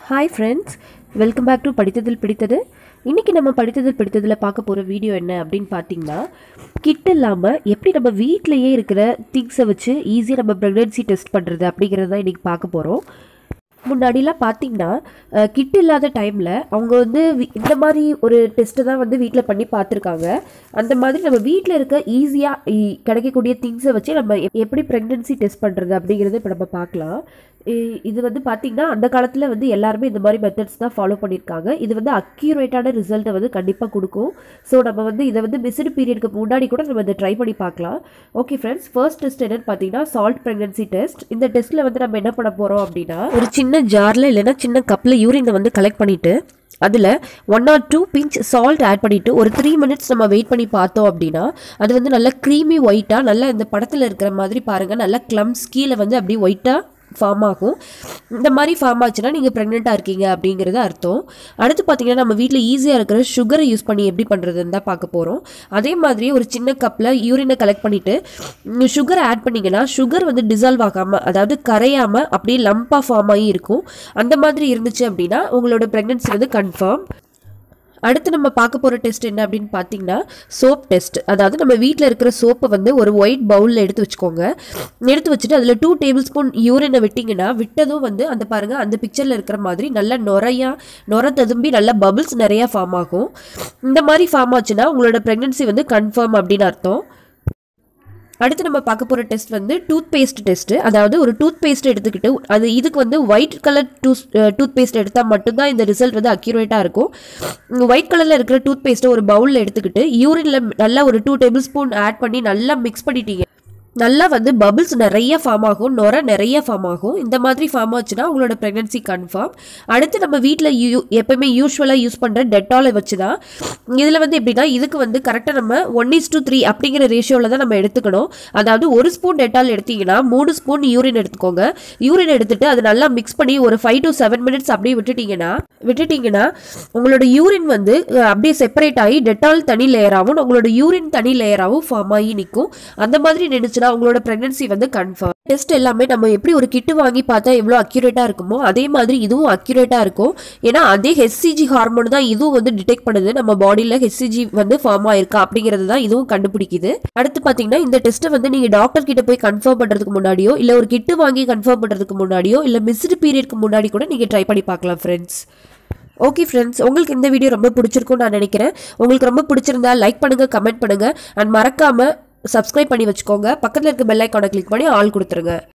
hi friends welcome back to படித்ததில் பிடித்தது இன்றைக்கி நம்ம படித்ததில் பிடித்ததில் பார்க்க போகிற வீடியோ என்ன அப்படின்னு பார்த்தீங்கன்னா கிட் இல்லாமல் எப்படி நம்ம வீட்டிலையே இருக்கிற திங்ஸை வச்சு ஈஸியாக நம்ம ப்ரெக்னென்சி டெஸ்ட் பண்ணுறது அப்படிங்கிறத தான் இன்றைக்கி பார்க்க போகிறோம் முன்னாடிலாம் பார்த்தீங்கன்னா கிட் இல்லாத டைமில் அவங்க வந்து வி- இந்த மாதிரி ஒரு டெஸ்ட்டு தான் வந்து வீட்டில் பண்ணி பார்த்துருக்காங்க அந்த மாதிரி நம்ம வீட்டில் இருக்க ஈஸியாக கிடைக்கக்கூடிய திங்ஸை வச்சு நம்ம எப்- எப்படி ப்ரெக்னென்சி டெஸ்ட் பண்ணுறது அப்படிங்கிறத இப்போ நம்ம பார்க்கலாம் இ- இது வந்து பார்த்திங்கன்னா அந்த காலத்தில் வந்து எல்லாருமே இந்த மாதிரி மெத்தட்ஸ் தான் ஃபாலோ பண்ணியிருக்காங்க இது வந்து அக்யூரேட்டான ரிசல்ட்டை வந்து கண்டிப்பாக கொடுக்கும் ஸோ நம்ம வந்து இதை வந்து மிஸ்டு பீரியடுக்கு முன்னாடி கூட நம்ம இதை ட்ரை பண்ணி பார்க்கலாம் ஓகே ஃப்ரெண்ட்ஸ் ஃபர்ஸ்ட் டெஸ்ட் என்னன்னு பார்த்தீங்கன்னா சால்ட் ப்ரெக்னன்சி டெஸ்ட் இந்த டெஸ்ட்டில் வந்து நம்ம என்ன பண்ண போகிறோம் அப்படின்னா ஒரு சின்ன ஜாரில் இல்லைன்னா சின்ன கப்பில் யூரினை வந்து கலெக்ட் பண்ணிவிட்டு அதில் one or two pinch salt add பண்ணிவிட்டு ஒரு த்ரீ மினிட்ஸ் நம்ம வெயிட் பண்ணி பார்த்தோம் அப்படின்னா அது வந்து நல்லா க்ரீமி ஒயிட்டாக நல்லா இந்த படத்தில் இருக்கிற மாதிரி பாருங்கள் நல்லா க்ளம்ஸ் கீழே வந்து அப்படியே ஒயிட்டாக ஃபார்ம் ஆகும் இந்த மாதிரி ஃபார்ம் ஆச்சுன்னா நீங்கள் ப்ரெக்னெண்ட்டாக இருக்கீங்க அப்படிங்கிறது அர்த்தம் அடுத்து பார்த்தீங்கன்னா நம்ம வீட்டில் ஈஸியாக இருக்கிற சுகரை யூஸ் பண்ணி எப்படி பண்ணுறதுன்னு தான் பார்க்க போகிறோம் அதே மாதிரி ஒரு சின்ன கப்பில் யூரினை கலெக்ட் பண்ணிவிட்டு சுகரை ஆட் பண்ணிங்கன்னா சுகர் வந்து டிசால்வ் ஆகாமல் அதாவது கரையாமல் அப்படியே லம்பாக ஃபார்ம் ஆகி இருக்கும் அந்த மாதிரி இருந்துச்சு அப்படின்னா உங்களோட ப்ரெக்னென்சி வந்து கன்ஃபார்ம் அடுத்து நம்ம பார்க்க போகிற டெஸ்ட் என்ன அப்படின்னு பார்த்தீங்கன்னா சோப் டெஸ்ட் அதாவது நம்ம வீட்டில் இருக்கிற சோப்பை வந்து ஒரு ஒயிட் பவுலில் எடுத்து வச்சுக்கோங்க எடுத்து வச்சுட்டு அதில் டூ டேபிள் ஸ்பூன் யூரினை விட்டிங்கன்னா விட்டதும் வந்து அந்த பாருங்கள் அந்த பிக்சரில் இருக்கிற மாதிரி நல்ல நுரையா நுர ததும்பி நல்ல பபிள்ஸ் நிறையா ஃபார்ம் ஆகும் இந்த மாதிரி ஃபார்ம் ஆச்சுன்னா உங்களோட ப்ரெக்னன்சி வந்து கன்ஃபார்ம் அப்படின்னு அர்த்தம் அடுத்து நம்ம பார்க்க போகிற டெஸ்ட் வந்து டூத் பேஸ்ட் டெஸ்ட்டு அதாவது ஒரு டூத் பேஸ்ட் எடுத்துக்கிட்டு அது இதுக்கு வந்து ஒயிட் கலர் டூஸ் டூத் பேஸ்ட் எடுத்தால் மட்டும்தான் இந்த ரிசல்ட் வந்து அக்யூரேட்டாக இருக்கும் ஒயிட் கலரில் இருக்கிற டூத் பேஸ்ட்டை ஒரு பவுலில் எடுத்துக்கிட்டு யூரினில் நல்லா ஒரு டூ டேபிள் ஸ்பூன் ஆட் பண்ணி நல்லா மிக்ஸ் பண்ணிட்டீங்க நல்லா வந்து பபிள்ஸ் நிறைய ஃபார்ம் ஆகும் நுர நிறைய ஃபார்ம் ஆகும் இந்த மாதிரி ஃபார்ம் ஆச்சுன்னா உங்களோட ப்ரெக்னன்சி கன்ஃபார்ம் அடுத்து நம்ம வீட்டில் யூ எப்பவுமே யூஸ்வலாக யூஸ் பண்ணுற டெட்டாலை வச்சு தான் இதில் வந்து எப்படின்னா இதுக்கு வந்து கரெக்டாக நம்ம ஒன் இஸ் டூ த்ரீ அப்படிங்கிற ரேஷியோவில் தான் நம்ம எடுத்துக்கணும் அதாவது ஒரு ஸ்பூன் டெட்டால் எடுத்தீங்கன்னா மூணு ஸ்பூன் யூரின் எடுத்துக்கோங்க யூரின் எடுத்துட்டு அது நல்லா மிக்ஸ் பண்ணி ஒரு ஃபைவ் டு செவன் மினிட்ஸ் அப்படியே விட்டுட்டீங்கன்னா விட்டுட்டீங்கன்னா உங்களோட யூரின் வந்து அஹ், அப்படியே செப்பரேட் ஆகி டெட்டால் தனி லேயராகவும் உங்களோட யூரின் தனி லேயராகவும் ஃபார்ம் ஆகி நிற்கும் அந்த மாதிரி நினைச்சுன்னா உங்களோட ப்ரெக்னன்சி வந்து கன்ஃபார்ம் டெஸ்ட் எல்லாமே நம்ம எப்படி ஒரு கிட்டு வாங்கி பார்த்தா எவ்வளோ அக்யூரேட்டாக இருக்குமோ அதே மாதிரி இதுவும் அக்யூரேட்டாக இருக்கும் ஏன்னா அதே ஹெச்சிஜி ஹார்மோன் தான் இதுவும் வந்து டிடெக்ட் பண்ணுது நம்ம பாடியில் ஹெச்சிஜி வந்து ஃபார்ம் ஆயிருக்கா அப்படிங்கிறது தான் இதுவும் கண்டுபிடிக்குது அடுத்து பார்த்தீங்கன்னா இந்த டெஸ்ட்டை வந்து நீங்கள் டாக்டர் கிட்ட போய் கன்ஃபார்ம் பண்ணுறதுக்கு முன்னாடியோ இல்லை ஒரு கிட்டு வாங்கி கன்ஃபார்ம் பண்ணுறதுக்கு முன்னாடியோ இல்லை மிஸ்டு பீரியட்க்கு முன்னாடி கூட நீங்கள் ட்ரை பண்ணி பார்க்கலாம் ஃப்ரெண்ட்ஸ் ஓகே ஃப்ரெண்ட்ஸ் உங்களுக்கு இந்த வீடியோ ரொம்ப பிடிச்சிருக்கும்னு நான் நினைக்கிறேன் உங்களுக்கு ரொம்ப பிடிச்சிருந்தா லைக் பண்ணுங்க கமெண்ட் பண்ணுங்க அண்ட் மறக்காம சப்ஸ்கிரைப் பண்ணி வச்சுக்கோங்க பக்கத்தில் இருக்க பெல் ஐக்கானை கிளிக் பண்ணி ஆல் கொடுத்துருங்க